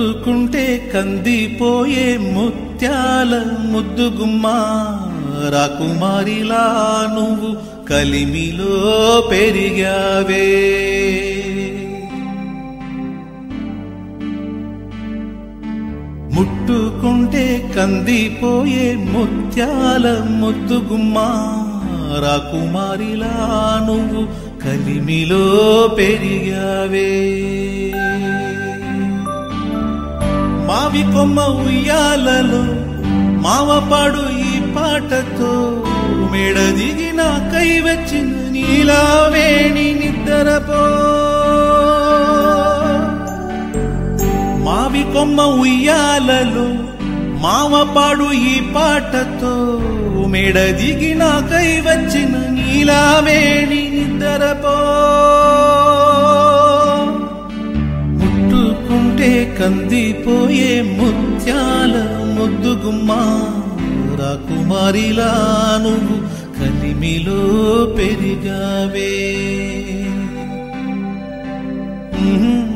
ముట్టుకుంటే కందిపోయే ముత్యాల ముద్దుగుమ్మా రాకుమారిలా నువ్వు కలిమిలో పెరిగావే ముట్టుకుంటే కందిపోయే ముత్యాల ముద్దుగుమ్మా రాకుమారిలా నువ్వు కలిమిలో పెరిగావే మావి కొమ్మ ఉయ్యాలలో మావపాడు ఈ పాటతో మెడ దిగిన కై వచ్చిన నీలావేణి నిద్రపో మావి కొమ్మ ఉయ్యాలలో మావపాడు ఈ పాటతో మెడ దిగిన కై వచ్చిన నీలావేణి నిద్రపో ముట్టుకుంటే కందిపోయే ముత్యాల ముద్దుగుమ్మా రాకుమారిలా నువ్వు కలిమిలో పెరిగావే ఉహుం.